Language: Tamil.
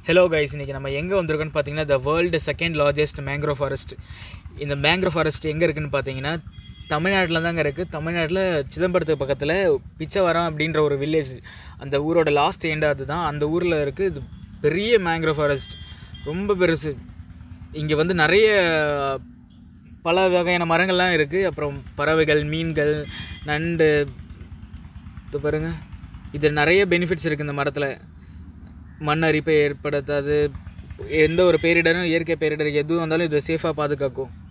ஹலோ கைஸ் இன்றைக்கி நம்ம எங்கே வந்திருக்கோன்னு பார்த்தீங்கன்னா the world second largest mangrove forest இந்த மேங்க்ரோவ் ஃபாரஸ்ட் எங்கே இருக்குன்னு பார்த்தீங்கன்னா தமிழ்நாட்டில் தாங்க இருக்குது தமிழ்நாட்டில் சிதம்பரத்துக்கு பக்கத்தில் பிச்சவரம் அப்படின்ற ஒரு வில்லேஜ் அந்த ஊரோட லாஸ்ட் எண்ட் அதுதான் அந்த ஊரில் இருக்குது இது பெரிய மேங்க்ரோவ் ஃபாரஸ்ட் ரொம்ப பெருசு இங்கே வந்து நிறைய பல வகையான மரங்கள்லாம் இருக்குது அப்புறம் பறவைகள் மீன்கள் நண்டு இது பாருங்க இது நிறைய பெனிஃபிட்ஸ் இருக்குது இந்த மரத்தில் மண் அரிப்பை ஏற்படுத்தாது எந்த ஒரு பேரிடரும் இயற்கை பேரிடர் எதுவும் வந்தாலும் இதை சேஃபாக பாதுகாக்கும்